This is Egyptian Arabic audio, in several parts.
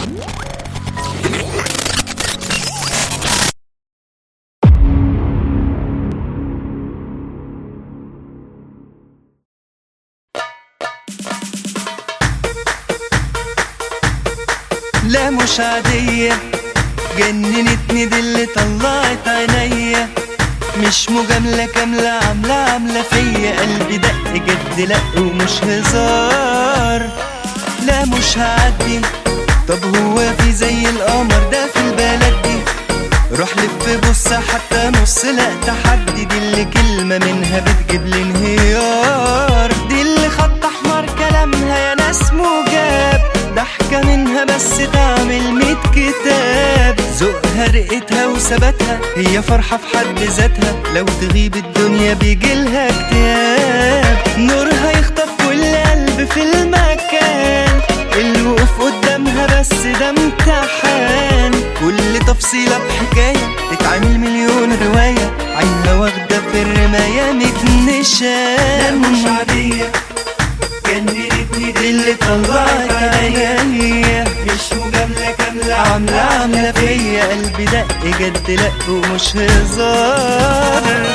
لا مش عادية جننتني دي اللي طلعت عينيا مش مجاملة كاملة عاملة عاملة فيا قلبي دق جد لأ ومش هزار لا مش هعدي طب هو في زي القمر ده في البلد دي روح لف بص حتى نص لا تحدي دي اللي كلمة منها بتجيب لي انهيار دي اللي خط احمر كلامها يا ناس مجاب ضحكة منها بس تعمل ميت كتاب ذوقها رقتها وثباتها هي فرحة في حد ذاتها لو تغيب الدنيا بيجيلها اكتئاب نورها يخطف كل قلب في المكان الوقوف قدامها بس ده امتحان كل تفصيلة بحكاية تتعمل مليون رواية عينها واخدة في الرماية ميت نشان مش عادية جننتني دي اللي طلعت عينيا مش مجاملة كاملة عاملة عاملة فيا قلبي دق جد لأ ومش هزار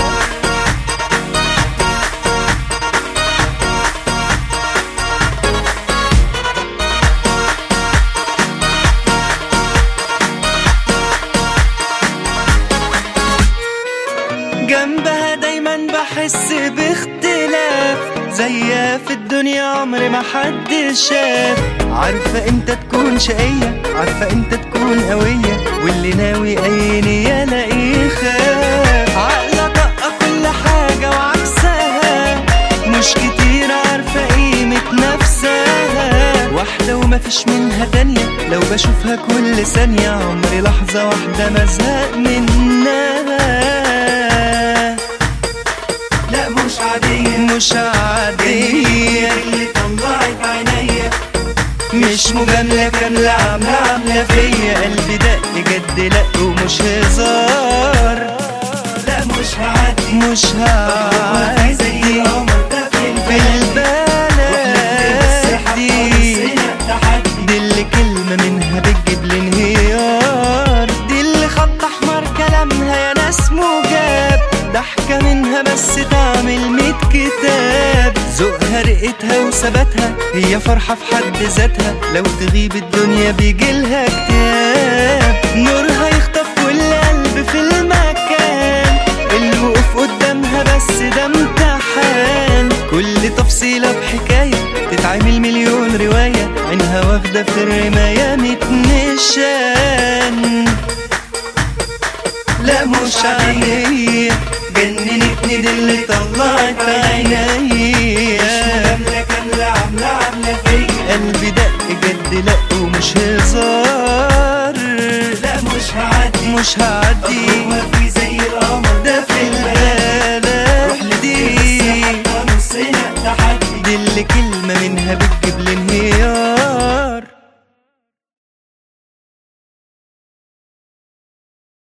جنبها دايما بحس باختلاف زيها في الدنيا عمري ما حد شاف عارفة امتى تكون شقية عارفة امتى تكون قوية واللي ناوي اي نية لاقيه خاف عقلة طاقة كل حاجة وعكسها مش كتير عارفة قيمة نفسها واحدة وما فيش منها تانية لو بشوفها كل ثانية عمري لحظة واحدة ما ازهق منها لا مش عادية مش عادية اللي طلعت عينيا مش مجاملة كاملة عاملة عاملة فيا قلبي دق جد لأ ومش هزار لا مش هعدي مش هعدي زي القمر ده في البلد دي دي اللي كلمة منها بتجيب لي انهيار دي اللي خط احمر كلامها يا ناس مجاب ضحكة منها بس تعمل ميت كتاب ذوقها رقتها وثباتها هي فرحة في حد ذاتها لو تغيب الدنيا بيجيلها اكتئاب نورها يخطف كل قلب في المكان الوقوف قدامها بس ده امتحان كل تفصيلة بحكاية تتعمل مليون رواية عينها واخدة في الرماية ميت نشان لا مش عادية جننتني دي اللي طلعت عينيا مش كاملة عاملة عاملة فيا قلبي دق جد لأ ومش هزار لا مش هعدي مش هعدي هو في زي القمر ده في البلد روح لدي دي اللي كلمة منها بتجيب لي انهيار